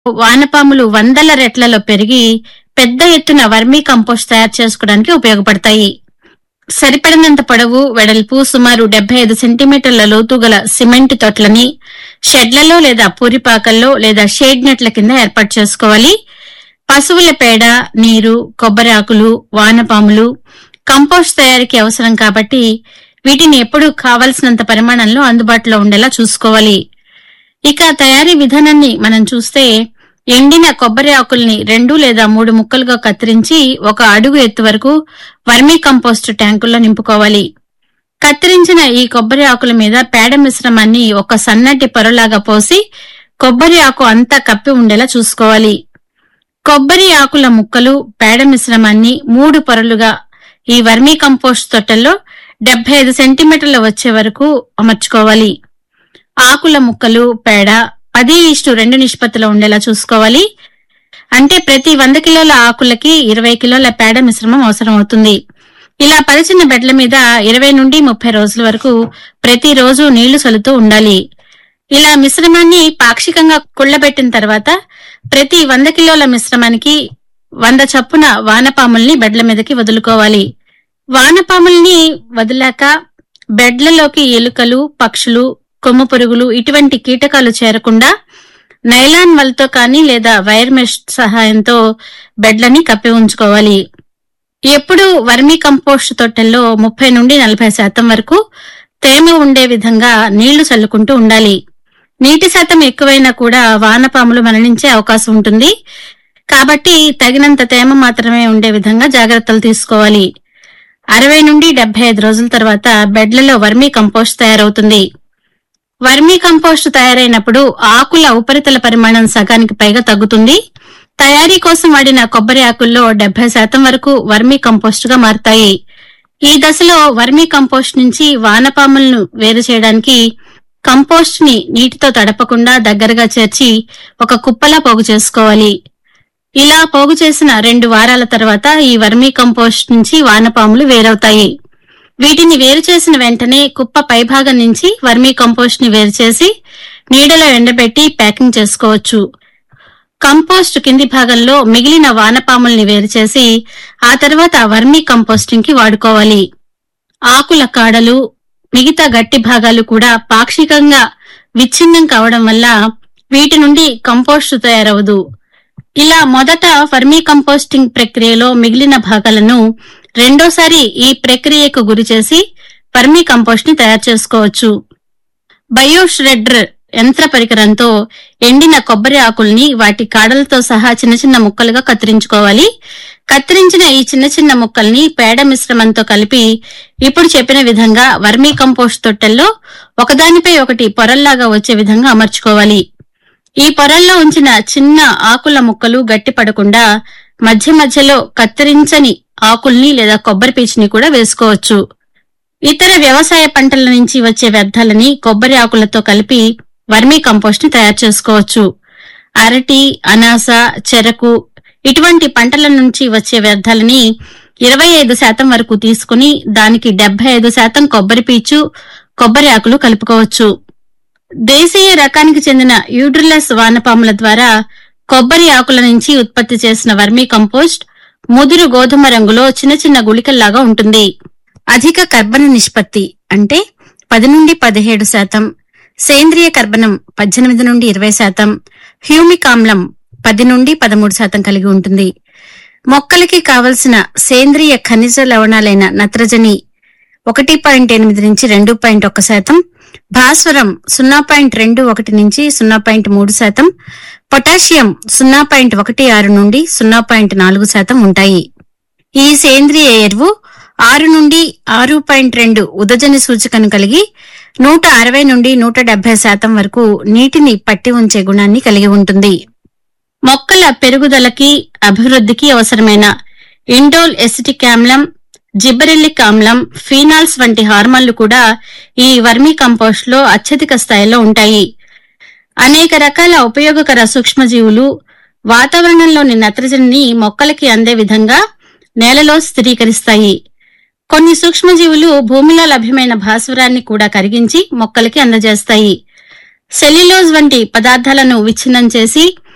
వానపాములు వందల రెట్లలో పెరిగి పెద్ద ఎత్తున వర్మీ కంపోస్ట్ తయారు చేసుకోవడానికి ఉపయోగపడతాయి సరిపడినంత పొడవు వెడల్పు సుమారు డెబ్బై ఐదు సెంటీమీటర్ల లోతు గల సిమెంట్ తొట్లని షెడ్లలో లేదా పూరిపాకల్లో లేదా షేడ్ నెట్ల కింద ఏర్పాటు చేసుకోవాలి పశువుల పేడ నీరు కొబ్బరి ఆకులు వానపాములు కంపోస్ట్ తయారీకి అవసరం కాబట్టి వీటిని ఎప్పుడూ కావలసినంత పరిమాణంలో అందుబాటులో ఉండేలా చూసుకోవాలి ఇక తయారీ విధానాన్ని మనం చూస్తే ఎండిన కొబ్బరి ఆకుల్ని రెండు లేదా మూడు ముక్కలుగా కత్తిరించి ఒక అడుగు ఎత్తు వరకు వర్మీ కంపోస్ట్ ట్యాంకుల్లో నింపుకోవాలి కత్తిరించిన ఈ కొబ్బరి ఆకుల మీద పేడ మిశ్రమాన్ని ఒక సన్నటి పొరలాగా పోసి కొబ్బరి ఆకు అంతా కప్పి ఉండేలా చూసుకోవాలి కొబ్బరి ఆకుల ముక్కలు పేడ మిశ్రమాన్ని మూడు పొరలుగా ఈ వర్మీ కంపోస్ట్ తొట్టెల్లో డెబ్బై ఐదు సెంటీమీటర్లు వచ్చే వరకు అమర్చుకోవాలి ఆకుల ముక్కలు పేడ పది ఇష్టు రెండు నిష్పత్తిలో ఉండేలా చూసుకోవాలి అంటే ప్రతి వంద కిలోల ఆకులకి ఇరవై కిలోల పేడ మిశ్రమం అవసరం అవుతుంది ఇలా పరిచిన బెడ్ల మీద ఇరవై నుండి ముప్పై రోజుల వరకు ప్రతిరోజు నీళ్లు చల్లుతూ ఉండాలి ఇలా మిశ్రమాన్ని పాక్షికంగా కుళ్ళబెట్టిన తర్వాత ప్రతి వంద కిలోల మిశ్రమానికి వంద చప్పున వానపాముల్ని బెడ్ల మీదకి వదులుకోవాలి వానపాముల్ని వదిలాక బెడ్లలోకి ఎలుకలు పక్షులు కొమ్ము పురుగులు ఇటువంటి కీటకాలు చేరకుండా నైలాన్ వలతో కానీ లేదా వైర్ మెష్ సహాయంతో బెడ్లని కప్పి ఉంచుకోవాలి ఎప్పుడు వర్మీ కంపోస్ట్ తొట్టెల్లో ముప్పై నుండి నలభై శాతం వరకు తేమ ఉండే విధంగా నీళ్లు చల్లుకుంటూ ఉండాలి నీటి శాతం ఎక్కువైనా కూడా వానపాములు మరణించే అవకాశం ఉంటుంది కాబట్టి తగినంత తేమ మాత్రమే ఉండే విధంగా జాగ్రత్తలు తీసుకోవాలి అరవై నుండి డెబ్బై ఐదు రోజుల తర్వాత బెడ్లలో వర్మీ కంపోస్ట్ తయారవుతుంది వర్మీ కంపోస్ట్ తయారైనప్పుడు ఆకుల ఉపరితల పరిమాణం సగానికి పైగా తగ్గుతుంది తయారీ కోసం వాడిన కొబ్బరి ఆకుల్లో డెబ్బై శాతం వరకు వర్మీ కంపోస్ట్ గా మారుతాయి ఈ దశలో వర్మీ కంపోస్ట్ నుంచి వానపాములను వేరు చేయడానికి కంపోస్ట్ ని నీటితో తడపకుండా దగ్గరగా చేర్చి ఒక కుప్పలా పోగు చేసుకోవాలి ఇలా పోగు చేసిన రెండు వారాల తర్వాత ఈ వర్మీ కంపోస్ట్ నుంచి వానపాములు వేరవుతాయి వీటిని వేరు చేసిన వెంటనే కుప్ప పైభాగం నుంచి వర్మీ కంపోస్ట్ ని వేరు చేసి నీడలో ఎండబెట్టి ప్యాకింగ్ చేసుకోవచ్చు కంపోస్ట్ కింది భాగంలో మిగిలిన వానపాముల్ని వేరు చేసి ఆ తర్వాత వర్మీ కంపోస్టింగ్ కి వాడుకోవాలి ఆకుల కాడలు మిగతా గట్టి భాగాలు కూడా పాక్షికంగా విచ్ఛిన్నం కావడం వల్ల వీటి నుండి కంపోస్ట్ తయారవదు ఇలా మొదట వర్మీ కంపోస్టింగ్ ప్రక్రియలో మిగిలిన భాగాలను రెండోసారి ఈ ప్రక్రియకు గురి చేసి వర్మీ కంపోస్ట్ ని తయారు చేసుకోవచ్చు బయో ష్రెడ్డర్ యంత్ర పరికరంతో ఎండిన కొబ్బరి ఆకుల్ని వాటి కాడలతో సహా చిన్న చిన్న ముక్కలుగా కత్తిరించుకోవాలి కత్తిరించిన ఈ చిన్న చిన్న ముక్కల్ని పేడ మిశ్రమంతో కలిపి ఇప్పుడు చెప్పిన విధంగా వర్మీ కంపోస్ట్ తొట్టెల్లో ఒకదానిపై ఒకటి పొరల్లాగా వచ్చే విధంగా అమర్చుకోవాలి ఈ పొరల్లో ఉంచిన చిన్న ఆకుల ముక్కలు గట్టిపడకుండా మధ్య మధ్యలో కత్తిరించని ఆకుల్ని లేదా కొబ్బరి పీచుని కూడా వేసుకోవచ్చు ఇతర వ్యవసాయ పంటల నుంచి వచ్చే వ్యర్థాలని కొబ్బరి ఆకులతో కలిపి వర్మీ కంపోస్ట్ ని తయారు చేసుకోవచ్చు అరటి అనాస చెరకు ఇటువంటి పంటల నుంచి వచ్చే వ్యర్థాలని ఇరవై ఐదు శాతం వరకు తీసుకుని దానికి డెబ్బై ఐదు శాతం కొబ్బరి పీచు కొబ్బరి ఆకులు కలుపుకోవచ్చు దేశీయ రకానికి చెందిన యూడ్రిలస్ వానపాముల ద్వారా కొబ్బరి ఆకుల నుంచి ఉత్పత్తి చేసిన వర్మీ కంపోస్ట్ ముదురు గోధుమ రంగులో చిన్న చిన్న గుళికల్లాగా ఉంటుంది అధిక కర్బన నిష్పత్తి అంటే పది నుండి పదిహేడు శాతం సేంద్రియ కర్బనం పద్దెనిమిది నుండి ఇరవై శాతం హ్యూమిక్ ఆమ్లం పది నుండి పదమూడు శాతం కలిగి ఉంటుంది మొక్కలకి కావలసిన సేంద్రియ ఖనిజ లవణాలైన నత్రజని ఒకటి పాయింట్ ఎనిమిది నుంచి రెండు పాయింట్ ఒక్క శాతం భాస్వరం సున్నా పాయింట్ రెండు ఒకటి నుంచి సున్నా పాయింట్ మూడు శాతం పొటాషియం సున్నా పాయింట్ ఒకటి ఆరు నుండి సున్నా పాయింట్ నాలుగు శాతం ఉంటాయి ఈ సేంద్రియ ఎరువు ఆరు నుండి ఆరు పాయింట్ రెండు ఉదజని సూచికను కలిగి నూట అరవై నుండి నూట డెబ్బై శాతం వరకు నీటిని పట్టి ఉంచే గుణాన్ని కలిగి ఉంటుంది మొక్కల పెరుగుదలకి అభివృద్ధికి అవసరమైన ఇండోల్ ఎసిటిక్ ఆమ్లం జిబ్బరెల్లిక్ ఆమ్లం ఫీనాల్స్ వంటి హార్మోన్లు కూడా ఈ వర్మీ కంపోస్ట్ లో అత్యధిక స్థాయిలో ఉంటాయి అనేక రకాల ఉపయోగకర సూక్ష్మజీవులు వాతావరణంలోని నత్రజనిని మొక్కలకి అందే విధంగా నేలలో స్థిరీకరిస్తాయి కొన్ని సూక్ష్మజీవులు భూమిలో లభ్యమైన భాస్వరాన్ని కూడా కరిగించి మొక్కలకి అందజేస్తాయి సెల్యులోజ్ వంటి పదార్థాలను విచ్ఛిన్నం చేసి